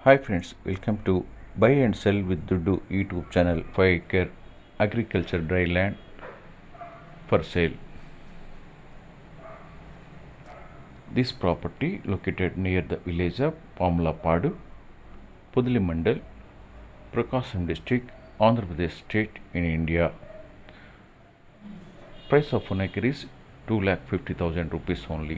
Hi friends, welcome to Buy and Sell with Dudu YouTube channel 5 acre agriculture dry land for sale. This property located near the village of Pamlapadu, Pudli Mandal, Prakasam district, Andhra Pradesh state in India. Price of one acre is 2 lakh 50,000 rupees only.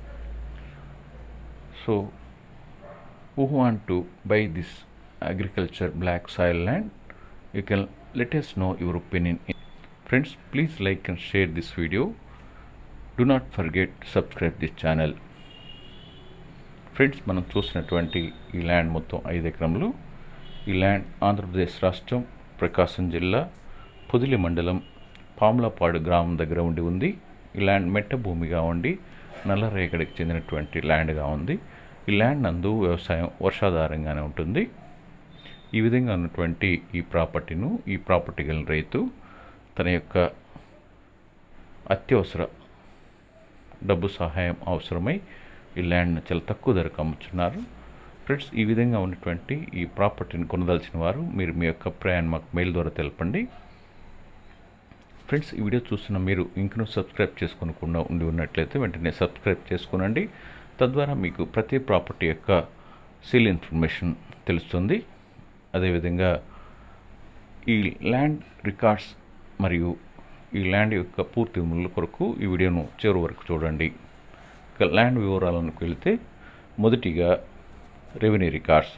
So who want to buy this agriculture black soil land you can let us know your opinion friends please like and share this video do not forget to subscribe this channel friends మనం చూసినటువంటి ఈ land మొత్తం ఐదు ఎకరములు ఈ land Andhra Pradesh రాష్ట్రం ప్రకాశం జిల్లా పొదిలి మండలం పాములపాడు గ్రామం దగ్గర ఉండి ఉంది ఈ ల్యాండ్ మెట్ట భూమిగా ఉండి నల్లరేగడికి చెందినటువంటి ల్యాండ్గా ఉంది ఈ ల్యాండ్ నందు వ్యవసాయం వర్షాధారంగానే ఉంటుంది ఈ విధంగా ఉన్నటువంటి ఈ ప్రాపర్టీను ఈ ప్రాపర్టీ గల రైతు తన యొక్క అత్యవసర డబ్బు సహాయం అవసరమై ఈ ల్యాండ్ను చాలా తక్కువ ధరకు అమ్ముతున్నారు ఫ్రెండ్స్ ఈ విధంగా ఉన్నటువంటి ఈ ప్రాపర్టీని కొనదలిచిన వారు మీరు మీ యొక్క ప్రయాణం మాకు మెయిల్ ద్వారా తెలపండి ఫ్రెండ్స్ ఈ వీడియో చూస్తున్న మీరు ఇంకనూ సబ్స్క్రైబ్ చేసుకోకుండా ఉండి ఉన్నట్లయితే వెంటనే సబ్స్క్రైబ్ చేసుకోనండి తద్వారా మీకు ప్రతి ప్రాపర్టీ యొక్క సీల్ ఇన్ఫర్మేషన్ తెలుస్తుంది అదేవిధంగా ఈ ల్యాండ్ రికార్డ్స్ మరియు ఈ ల్యాండ్ యొక్క పూర్తి వివరాల కొరకు ఈ వీడియోను చివరి వరకు చూడండి ఇక ల్యాండ్ వివరాలకు వెళితే మొదటిగా రెవెన్యూ రికార్డ్స్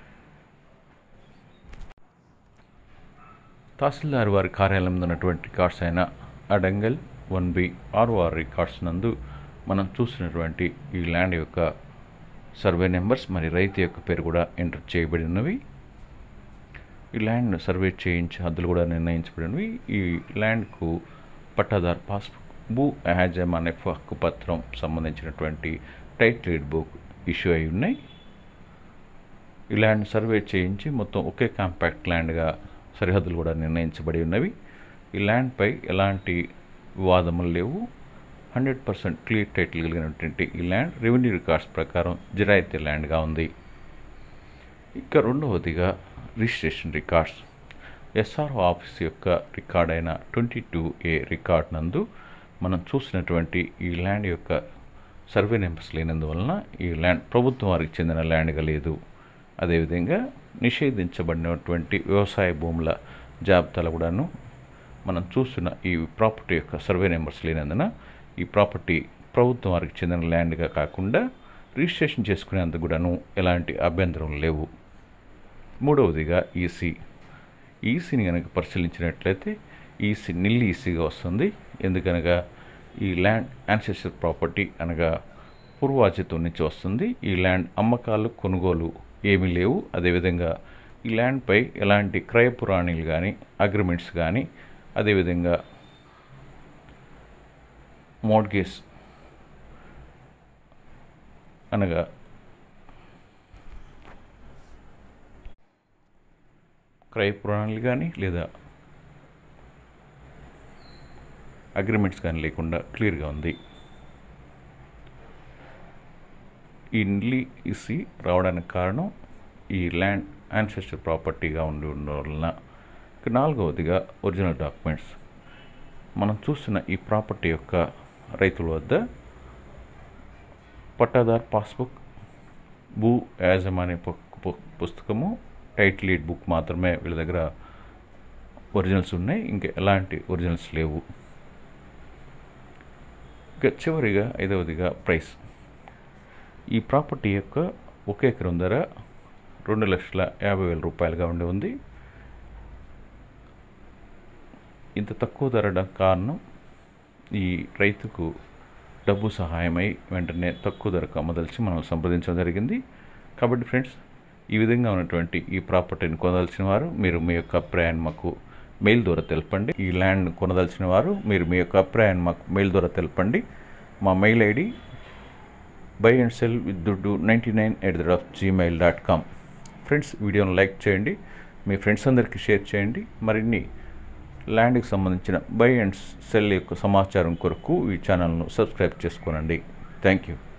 తహసీల్దార్ వారి కార్యాలయం ఉన్నటువంటి రికార్డ్స్ అయిన Adangal one B ROR records నందు మనం చూసినటువంటి ఈ ల్యాండ్ యొక్క సర్వే నెంబర్స్ మరి రైతు యొక్క పేరు కూడా ఎంటర్ చేయబడి ఉన్నవి ఈ ల్యాండ్ సర్వే చేయించి హద్దులు కూడా నిర్ణయించబడినవి ఈ ల్యాండ్కు పట్టాదార్ పాస్బుక్ భూ యాజమాన్య హక్కు పత్రం సంబంధించినటువంటి టైటిల్ బుక్ ఇష్యూ అయి ఉన్నాయి ఈ ల్యాండ్ సర్వే చేయించి మొత్తం ఒకే కాంపాక్ట్ ల్యాండ్గా సరిహద్దులు కూడా నిర్ణయించబడి ఉన్నవి ఈ ల్యాండ్పై ఎలాంటి వివాదములు లేవు హండ్రెడ్ పర్సెంట్ క్లియర్ టైటిల్ కలిగినటువంటి ఈ ల్యాండ్ రెవెన్యూ రికార్డ్స్ ప్రకారం జిరాయితీ ల్యాండ్గా ఉంది ఇక రెండవదిగా రిజిస్ట్రేషన్ రికార్డ్స్ ఎస్ఆర్ఓ ఆఫీస్ యొక్క రికార్డ్ అయిన ట్వంటీ టూ ఏ రికార్డ్ నందు మనం చూసినటువంటి ఈ ల్యాండ్ యొక్క సర్వే నెంబర్స్ లేనందువలన ఈ ల్యాండ్ ప్రభుత్వం వారికి చెందిన ల్యాండ్గా లేదు అదేవిధంగా నిషేధించబడినటువంటి వ్యవసాయ భూముల జాబితాలు కూడాను మనం చూస్తున్న ఈ ప్రాపర్టీ యొక్క సర్వే నెంబర్స్ లేనందున ఈ ప్రాపర్టీ ప్రభుత్వం వారికి చెందిన ల్యాండ్గా కాకుండా రిజిస్ట్రేషన్ చేసుకునేందుకు కూడాను ఎలాంటి అభ్యంతరం లేవు మూడవదిగా ఈసీ ఈసీని కనుక పరిశీలించినట్లయితే ఈసీ నిల్ ఈసీగా వస్తుంది ఎందుకనగా ఈ ల్యాండ్ యాన్సెస్టర్ ప్రాపర్టీ అనగా పూర్వాజితం నుంచి వస్తుంది ఈ ల్యాండ్ అమ్మకాలు కొనుగోలు ఏమీ లేవు అదేవిధంగా ఈ ల్యాండ్పై ఎలాంటి క్రయపురాణీలు కానీ అగ్రిమెంట్స్ కానీ అదేవిధంగా మోడ్గేజ్ అనగా క్రయపురాణాలు కానీ లేదా అగ్రిమెంట్స్ కానీ లేకుండా క్లియర్గా ఉంది ఈ నిల్లి ఇసి రావడానికి కారణం ఈ ల్యాండ్ యాన్సెస్టర్ ప్రాపర్టీగా ఉండి ఉండడం వలన ఇక నాలుగవదిగా ఒరిజినల్ డాక్యుమెంట్స్ మనం చూస్తున్న ఈ ప్రాపర్టీ యొక్క రైతుల వద్ద పట్టాదార్ పాస్బుక్ భూ యాజమాన్య పుస్తకము టైటిల్ లీడ్ బుక్ మాత్రమే వీళ్ళ దగ్గర ఒరిజినల్స్ ఉన్నాయి ఇంకా ఎలాంటి ఒరిజినల్స్ లేవు ఇక చివరిగా ఐదవదిగా ప్రైస్ ఈ ప్రాపర్టీ యొక్క ఒక ఎకరం ధర రెండు లక్షల యాభై వేల రూపాయలుగా ఉండి ఉంది ఇంత తక్కువ ధర కారణం ఈ రైతుకు డబ్బు సహాయమై వెంటనే తక్కువ ధరకు అమ్మదలిచి మనం సంప్రదించడం జరిగింది కాబట్టి ఫ్రెండ్స్ ఈ విధంగా ఉన్నటువంటి ఈ ప్రాపర్టీని కొనదలిచిన వారు మీరు మీ యొక్క అభిప్రాయాన్ని మాకు మెయిల్ ద్వారా తెలపండి ఈ ల్యాండ్ కొనదలిచిన వారు మీరు మీ యొక్క అభిప్రాయాన్ని మాకు మెయిల్ ద్వారా తెలపండి మా mail ID by and cell with దుడ్డు ninety nine at the of Gmail dot com friends వీడియోను లైక్ చేయండి మీ ఫ్రెండ్స్ అందరికీ షేర్ చేయండి మరిన్ని ల్యాండ్కి సంబంధించిన బై అండ్ సెల్ యొక్క సమాచారం కొరకు ఈ ఛానల్ను సబ్స్క్రైబ్ చేసుకోనండి థ్యాంక్ యూ